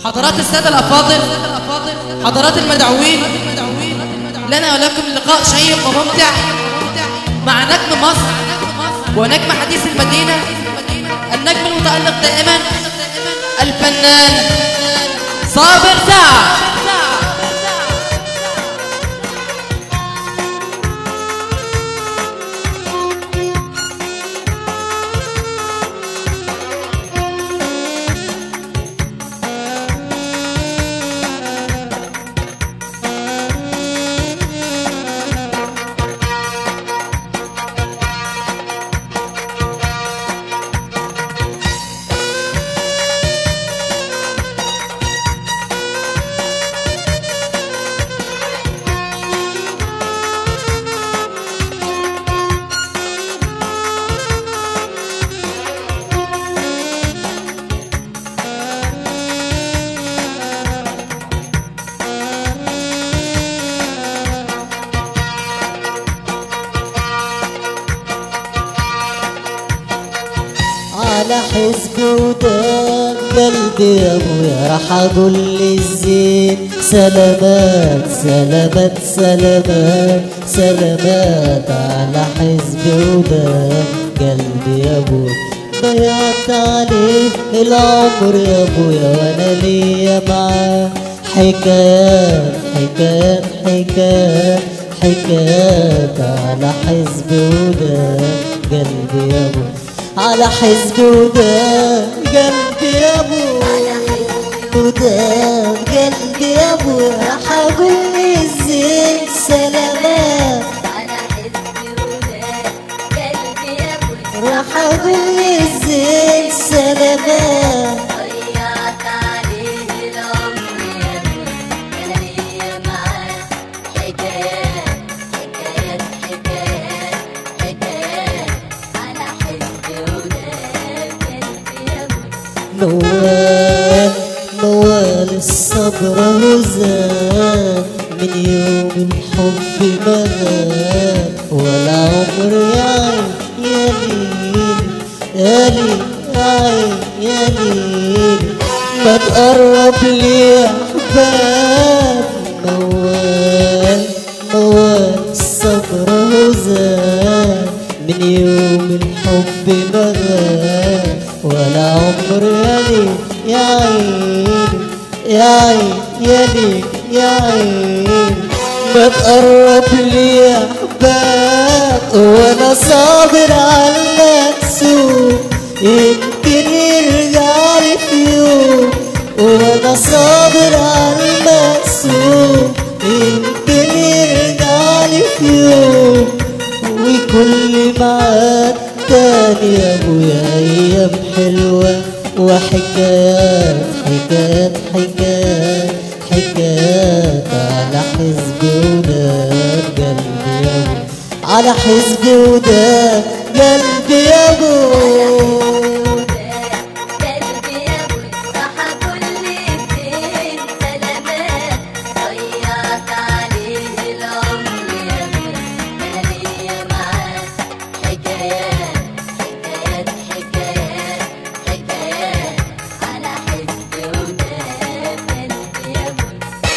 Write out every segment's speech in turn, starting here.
حضرات السادة الأفاضل حضرات المدعوين لنا ولكم لقاء شيق وممتع مع نجم مصر ونجم حديث المدينة النجم المتألق دائما الفنان صابر سعد على حزب ودان قلبي يا ابويا راح اقول للزين سلامات سلامات سلامات سلامات على حزب ودان قلبي يا ابويا ضيعت عليه العمر يا ابويا وانا ليا معاه حكايات حكايات حكايات حكايات على حزب ودان قلبي يا ابويا على حزب وده قلبي يا ابو وده قلبي يا ابو راح اقول الزين سلامات على حزبي وده قلبي يا ابوي راح اقول الزين سلامات ضيعت عليه العمر يا ابوي انا ليا معاه حكايات حكايات حكايات حكايات على حزبي وده قلبي يا ابوي موال موال الصبر هزان من يوم الحب ما غاب ولا عمر يا عين يا ليل يا ليل يا عين يا ليل ما تقرب لي يا احباب موال موال الصبر هزان من يوم الحب ما غاب ولا عمر يا ليل يا عين يا عين يا ليل يا عين ما تقرب لي يا احباب وانا صابر على المكسور يمكن يرجع لي في يوم وانا صابر على المكسور يمكن يرجع لي في يوم وكل معاد تاني يا ابويا ايام حلوه وحكايات حكايات حكايات حكايات على حزب وداد قلبي يا ابو على حزب وداد قلبي يا ابو قلبي يا ابوي راح اقول الزين سلامات ضيعت عليه العمر يا ابوي انا ليا معاه حكايات حكايات حكايات حكايات على حزب وده قلبي يا ابوي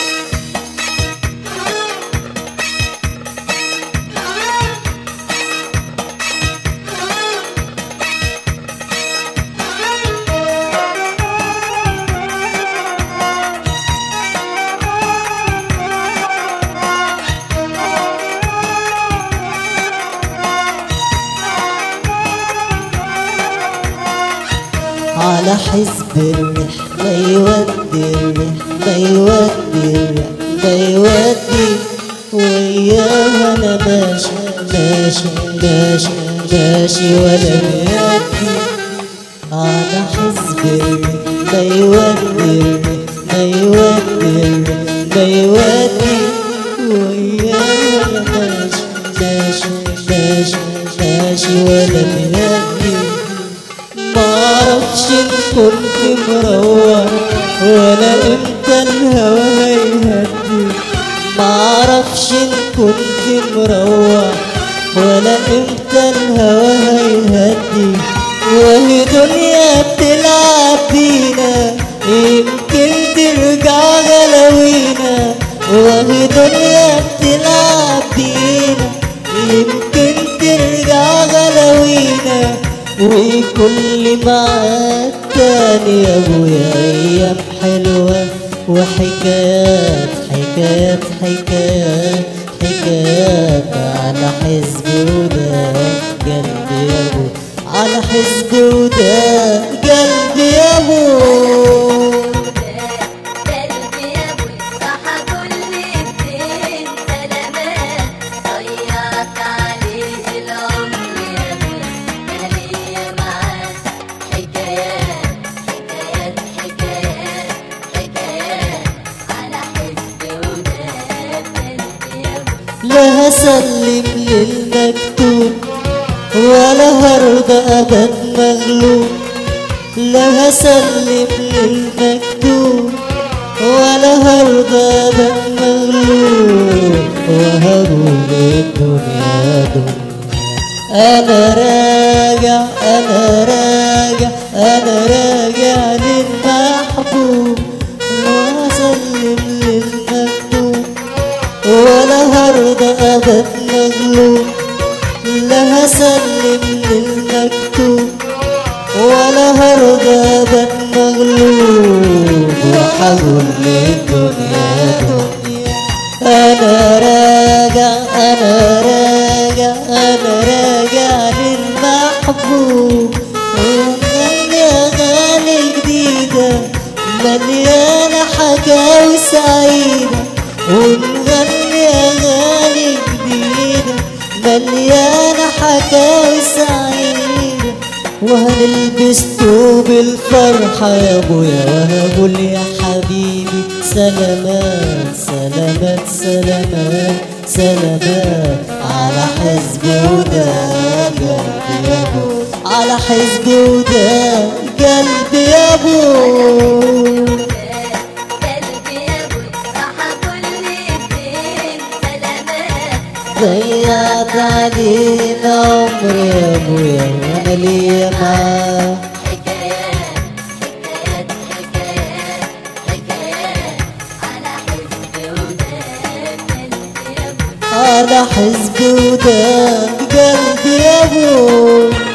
على حزب الريح ما يودي الريح ما يودي الريح ما يودي وياها انا ماشي ماشي ماشي ماشي ولا بيدي على حزب الريح ما يودي الريح ما يودي الريح ما يودي وياها انا ماشي ماشي ماشي ماشي ولا بيدي معرفش ان كنت مروح ولا امتى الهوى هيهدي معرفش ان كنت مروح ولا امتى الهوى هيهدي وهي دنيا بتلعب بينا يمكن وكل معاد تاني يا ابويا ايام حلوة وحكايات حكايات حكايات حكايات على حزب وده قلبي يا ابو على حزب وده قلبي يا ابو قلبي يا ابو صح كل الدين سلامات ضيعت عليه العمر يا ابو انا ليا معاك حكايات حكايات حكايات حكايات على حزب وداد قلبي يا ابو لا هسلم للمكتوب ولا هرضى ابد مغلوب لا هسلم للمكتوب ولا هرضى ابد مغلوب وهروب الدنيا دنيا انا راجع انا راجع انا راجع للمحبوب واسلم للمكتوب ولا هرضى ابد مغلوب لا هسلم للمكتوب ولا هرضى ابد مغلوب وحقول للدنيا دنيا انا راجع انا راجع انا راجع للمحبوب ونغني اغاني جديده مليانه حكاوي سعيده ونغني اغاني جديده مليانه حكاوي سعيده وهنلبس ثوب الفرحة يا ابويا وهقول يا حبيبي سلامات سلامات سلامات سلامات على حزب وده قلبي يا ابو على حزب وده قلبي يا ابو قلبي يا ابو صح كل الدين سلامات ضيعت علينا عمري يا ابويا وانا ليا معاه حكايات حكايات حكايات حكايات على حزب وداد قلبي يا ابو على حزب وده قلبي يا ابو